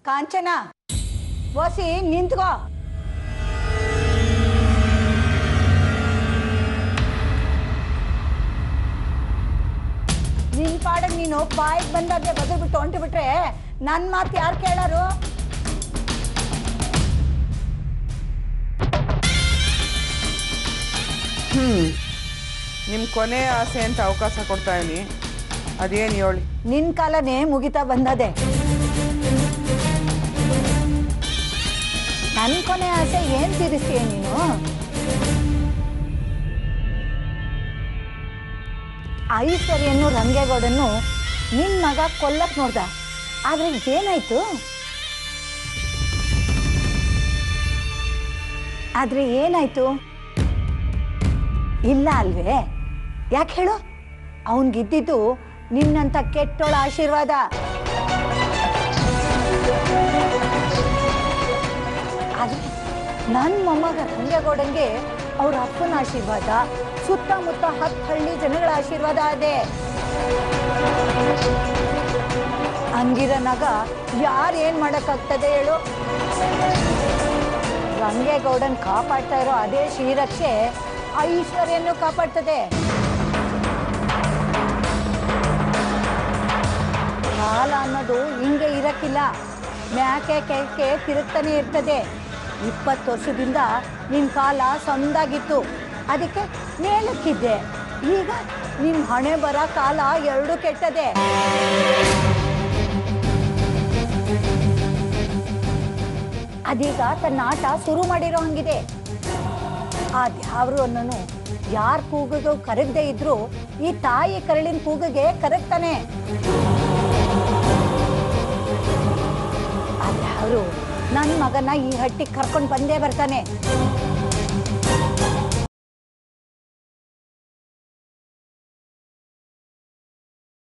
ಕಾಂಚನ ಓಸಿ ನಿಂತ್ಕೋ ನಿನ್ ಪಾಡಗ್ ನೀನು ಬಾಯಿಗೆ ಬಂದಾಗೆ ಬದಲು ಬಿಟ್ಟು ಹೊಂಟು ಬಿಟ್ರೆ ನನ್ನ ಮಾತು ಯಾರು ಕೇಳಾರು ನಿಮ್ಮ ಕೊನೆ ಆಸೆ ಅಂತ ಅವಕಾಶ ಕೊಡ್ತಾ ಇದೀನಿ ಅದೇನು ಹೇಳಿ ನಿನ್ ಕಾಲನೇ ಮುಗಿತಾ ಬಂದದೆ ನನ್ ಕೊನೆ ಆಸೆ ಏನ್ ತೀರಿಸ್ತೀಯ ನೀನು ಐಶ್ವರ್ಯನ್ನು ರಂಗೇಗೌಡನ್ನು ನಿನ್ ಮಗ ಕೊಲ್ಲಕ್ ನೋಡ್ದ ಆದ್ರೆ ಏನಾಯ್ತು ಆದ್ರೆ ಏನಾಯ್ತು ಇಲ್ಲ ಅಲ್ವೇ ಯಾಕೆ ಹೇಳು ಅವನ್ಗಿದ್ದಿದ್ದು ನಿನ್ನಂತ ಕೆಟ್ಟೋಳ ಆಶೀರ್ವಾದ ಆದ್ರೆ ನನ್ನ ಮೊಮ್ಮಗ ರಂಗೇಗೌಡಂಗೆ ಅವ್ರ ಅಪ್ಪನ ಆಶೀರ್ವಾದ ಸುತ್ತಮುತ್ತ ಹತ್ತು ಹಳ್ಳಿ ಜನಗಳ ಆಶೀರ್ವಾದ ಅದೇ ಹಂಗಿರನಾಗ ಯಾರು ಏನ್ ಮಾಡಕ್ಕಾಗ್ತದೆ ಹೇಳು ರಂಗೇಗೌಡನ್ ಕಾಪಾಡ್ತಾ ಇರೋ ಅದೇ ಶ್ರೀರಕ್ಷೆ ಐಶ್ವರ್ಯನ್ನು ಕಾಪಾಡ್ತದೆ ಕಾಲ ಅನ್ನೋದು ಹಿಂಗೆ ಇರಕ್ಕಿಲ್ಲ ಮ್ಯಾಕೆ ಕೆಳಕ್ಕೆ ತಿರುಗ್ತಾನೆ ಇರ್ತದೆ ಇಪ್ಪತ್ತು ವರ್ಷದಿಂದ ನಿನ್ನ ಕಾಲ ಸಂದಾಗಿತ್ತು ಅದಕ್ಕೆ ಮೇಲಕ್ಕಿದ್ದೆ ಈಗ ನಿನ್ನ ಹಣೆ ಬರ ಕಾಲ ಎರಡು ಕೆಟ್ಟದೆ ಅದೀಗ ತನ್ನ ಆಟ ಶುರು ಮಾಡಿರೋ ಹಂಗಿದೆ ಆ ದ್ಯಾವ್ರು ಅನ್ನೋನು ಯಾರ ಕೂಗಿಗೂ ಕರಗದೆ ಇದ್ರು ಈ ತಾಯಿ ಕರಳಿನ ಕೂಗಿಗೆ ಕರಗ್ತಾನೆ ಆದ್ರೆ ಅವರು ನನ್ನ ಮಗನ ಈ ಹಟ್ಟಿಗೆ ಕರ್ಕೊಂಡು ಬಂದೇ ಬರ್ತಾನೆ